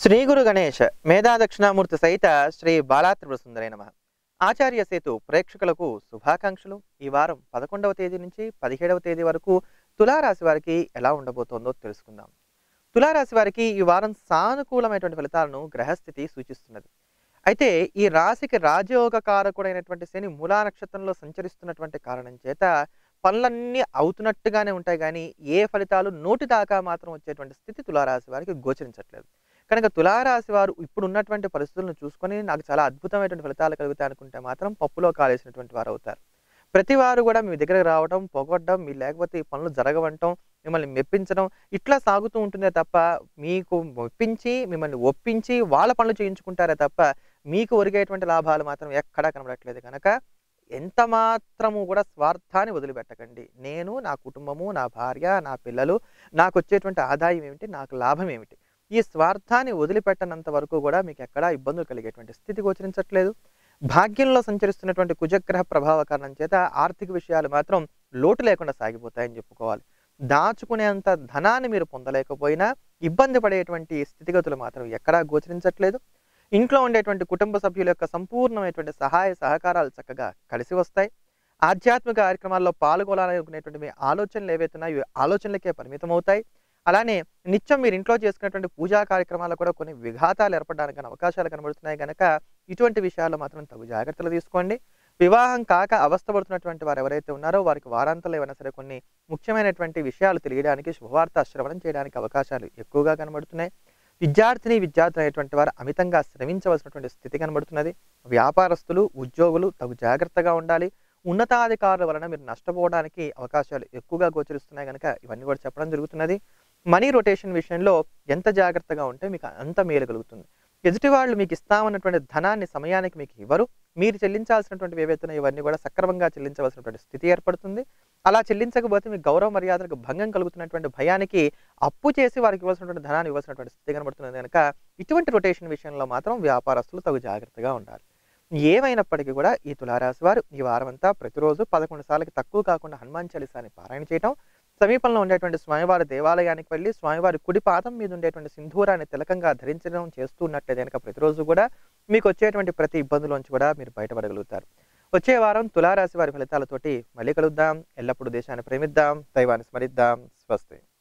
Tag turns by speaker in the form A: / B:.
A: శ్రీ గురు గణేష్ మేధా దక్షిణామూర్తి సహిత శ్రీ బాలాత్రిపుర సుందరై నమ ఆచార్య సేతు ప్రేక్షకులకు శుభాకాంక్షలు ఈ వారం పదకొండవ తేదీ నుంచి పదిహేడవ తేదీ వరకు తులారాశి వారికి ఎలా ఉండబోతోందో తెలుసుకుందాం తులారాశి వారికి ఈ వారం సానుకూలమైనటువంటి ఫలితాలను గ్రహస్థితి సూచిస్తున్నది అయితే ఈ రాశికి రాజయోగ కారకుడైనటువంటి శని మూలా నక్షత్రంలో సంచరిస్తున్నటువంటి కారణం చేత పనులన్నీ అవుతున్నట్టుగానే ఉంటాయి కానీ ఏ ఫలితాలు నోటి దాకా మాత్రం వచ్చేటువంటి స్థితి తులారాశి వారికి గోచరించట్లేదు కనుక తులారాశి వారు ఇప్పుడు ఉన్నటువంటి పరిస్థితులను చూసుకొని నాకు చాలా అద్భుతమైనటువంటి ఫలితాలు కలుగుతాయి అనుకుంటే మాత్రం పప్పులో కాలేసినటువంటి వారు అవుతారు ప్రతి వారు కూడా మీ దగ్గరకు రావడం పొగొట్టడం మీ లేకపోతే ఈ పనులు జరగవంటం మిమ్మల్ని మెప్పించడం ఇట్లా సాగుతూ ఉంటుందే తప్ప మీకు మెప్పించి మిమ్మల్ని ఒప్పించి వాళ్ళ పనులు చేయించుకుంటారే తప్ప మీకు ఒరిగేటువంటి లాభాలు మాత్రం ఎక్కడా కనబడట్లేదు కనుక ఎంత మాత్రము కూడా స్వార్థాన్ని వదిలిపెట్టకండి నేను నా కుటుంబము నా భార్య నా పిల్లలు నాకు వచ్చేటువంటి ఆదాయం ఏమిటి నాకు లాభం ఏమిటి ఈ స్వార్థాన్ని వదిలిపెట్టనంత వరకు కూడా మీకు ఎక్కడా ఇబ్బందులు కలిగేటువంటి స్థితి గోచరించట్లేదు భాగ్యంలో సంచరిస్తున్నటువంటి కుజగ్రహ ప్రభావ కారణం చేత ఆర్థిక విషయాలు మాత్రం లోటు లేకుండా సాగిపోతాయని చెప్పుకోవాలి దాచుకునేంత ధనాన్ని మీరు పొందలేకపోయినా ఇబ్బంది పడేటువంటి స్థితిగతులు మాత్రం ఎక్కడా గోచరించట్లేదు ఇంట్లో ఉండేటువంటి కుటుంబ సభ్యుల యొక్క సంపూర్ణమైనటువంటి సహాయ సహకారాలు చక్కగా కలిసి వస్తాయి ఆధ్యాత్మిక కార్యక్రమాల్లో పాల్గొనాలనుకునేటువంటి మీ ఆలోచనలు ఏవైతున్నాయో ఈ ఆలోచనలకే పరిమితం అవుతాయి అలానే నిత్యం మీరు ఇంట్లో చేసుకునేటువంటి పూజా కార్యక్రమాల్లో కూడా కొన్ని విఘాతాలు ఏర్పడడానికి గల అవకాశాలు కనబడుతున్నాయి కనుక ఇటువంటి విషయాల్లో మాత్రం తగు జాగ్రత్తలు తీసుకోండి వివాహం కాక అవస్థపడుతున్నటువంటి వారు ఎవరైతే ఉన్నారో వారికి వారాంతంలో ఏమైనా సరే కొన్ని ముఖ్యమైనటువంటి విషయాలు తెలియడానికి శుభవార్త శ్రవణం చేయడానికి అవకాశాలు ఎక్కువగా కనబడుతున్నాయి విద్యార్థిని విద్యార్థులు అనేటువంటి వారు అమితంగా శ్రమించవలసినటువంటి స్థితి కనబడుతున్నది వ్యాపారస్తులు ఉద్యోగులు తగు జాగ్రత్తగా ఉండాలి ఉన్నతాధికారుల వలన మీరు నష్టపోవడానికి అవకాశాలు ఎక్కువగా గోచరిస్తున్నాయి కనుక ఇవన్నీ కూడా చెప్పడం జరుగుతున్నది మనీ రొటేషన్ విషయంలో ఎంత జాగ్రత్తగా ఉంటే మీకు అంత మేలు కలుగుతుంది ఎదుటి వాళ్ళు మీకు ఇస్తామన్నటువంటి ధనాన్ని సమయానికి మీకు ఇవ్వరు మీరు చెల్లించాల్సినటువంటి ఏవైతే ఇవన్నీ కూడా సక్రమంగా చెల్లించవలసినటువంటి స్థితి ఏర్పడుతుంది అలా చెల్లించకపోతే మీ గౌరవ మర్యాదలకు భంగం కలుగుతున్నటువంటి భయానికి అప్పు చేసి వారికి ఇవ్వాల్సినటువంటి ధనాన్ని ఇవ్వాల్సినటువంటి స్థితి కనబడుతుంది కనుక ఇటువంటి రొటేషన్ విషయంలో మాత్రం వ్యాపారస్తులు తగు జాగ్రత్తగా ఉండాలి ఏమైనప్పటికీ కూడా ఈ తులారాశి వారు ఈ వారం అంతా ప్రతిరోజు పదకొండు సార్లకి తక్కువ కాకుండా హనుమాన్ చాలీసాని పారాయణ చేయటం సమీపంలో ఉండేటువంటి స్వామివారి దేవాలయానికి వెళ్ళి స్వామివారి కుడి పాదం మీద ఉండేటువంటి సింధూరాన్ని తిలకంగా ధరించడం చేస్తున్నట్లయితే కనుక ప్రతిరోజు కూడా మీకు వచ్చేటువంటి ప్రతి ఇబ్బందులోంచి కూడా మీరు బయటపడగలుగుతారు వచ్చే వారం తులారాశి వారి ఫలితాలతోటి మళ్ళీ కలుద్దాం ఎల్లప్పుడూ దేశాన్ని ప్రేమిద్దాం దైవాన్ని స్మరిద్దాం స్వస్తి